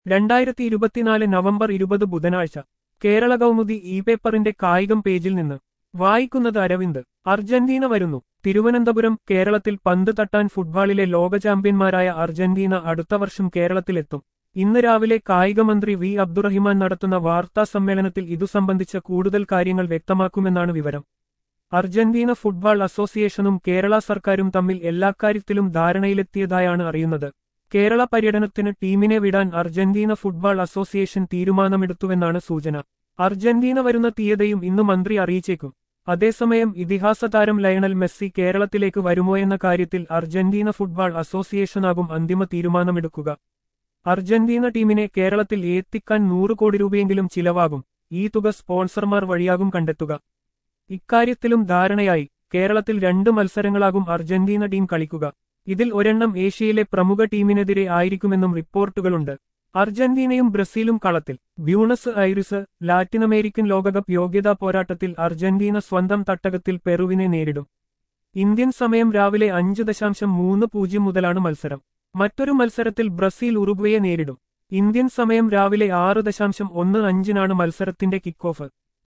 രണ്ടായിരത്തി ഇരുപത്തിനാല് നവംബർ ഇരുപത് ബുധനാഴ്ച കേരള കൗമുദി ഇ പേപ്പറിന്റെ കായികം പേജിൽ നിന്ന് വായിക്കുന്നത് അരവിന്ദ് അർജന്റീന വരുന്നു തിരുവനന്തപുരം കേരളത്തിൽ പന്ത് തട്ടാൻ ഫുട്ബോളിലെ ലോക ചാമ്പ്യന്മാരായ അർജന്റീന അടുത്ത വർഷം കേരളത്തിലെത്തും ഇന്ന് രാവിലെ കായികമന്ത്രി വി അബ്ദുറഹിമാൻ നടത്തുന്ന വാർത്താ സമ്മേളനത്തിൽ ഇതു സംബന്ധിച്ച കൂടുതൽ കാര്യങ്ങൾ വ്യക്തമാക്കുമെന്നാണ് വിവരം അർജന്റീന ഫുട്ബോൾ അസോസിയേഷനും കേരള സർക്കാരും തമ്മിൽ എല്ലാ കാര്യത്തിലും ധാരണയിലെത്തിയതായാണ് അറിയുന്നത് കേരള പര്യടനത്തിന് ടീമിനെ വിടാൻ അർജന്റീന ഫുട്ബോൾ അസോസിയേഷൻ തീരുമാനമെടുത്തുവെന്നാണ് സൂചന അർജന്റീന വരുന്ന തീയതിയും ഇന്ന് മന്ത്രി അറിയിച്ചേക്കും അതേസമയം ഇതിഹാസ താരം ലയണൽ മെസ്സി കേരളത്തിലേക്ക് വരുമോയെന്ന കാര്യത്തിൽ അർജന്റീന ഫുട്ബോൾ അസോസിയേഷനാകും അന്തിമ തീരുമാനമെടുക്കുക അർജന്റീന ടീമിനെ കേരളത്തിൽ എത്തിക്കാൻ നൂറ് കോടി രൂപയെങ്കിലും ചിലവാകും ഈ തുക സ്പോൺസർമാർ വഴിയാകും കണ്ടെത്തുക ഇക്കാര്യത്തിലും ധാരണയായി കേരളത്തിൽ രണ്ട് മത്സരങ്ങളാകും അർജന്റീന ടീം കളിക്കുക ഇതിൽ ഒരെണ്ണം ഏഷ്യയിലെ പ്രമുഖ ടീമിനെതിരെ ആയിരിക്കുമെന്നും റിപ്പോർട്ടുകളുണ്ട് അർജന്റീനയും ബ്രസീലും കളത്തിൽ ബ്യൂണസ് ഐറിസ് ലാറ്റിനമേരിക്കൻ ലോകകപ്പ് യോഗ്യതാ പോരാട്ടത്തിൽ അർജന്റീന സ്വന്തം തട്ടകത്തിൽ പെറുവിനെ നേരിടും ഇന്ത്യൻ സമയം രാവിലെ അഞ്ച് ദശാംശം മൂന്ന് പൂജ്യം മുതലാണ് മത്സരം മറ്റൊരു മത്സരത്തിൽ ബ്രസീൽ ഉറുഗ്വയെ നേരിടും ഇന്ത്യൻ സമയം രാവിലെ ആറ് ദശാംശം ഒന്ന് അഞ്ചിനാണ് മത്സരത്തിന്റെ കിക്ക് ഓഫ്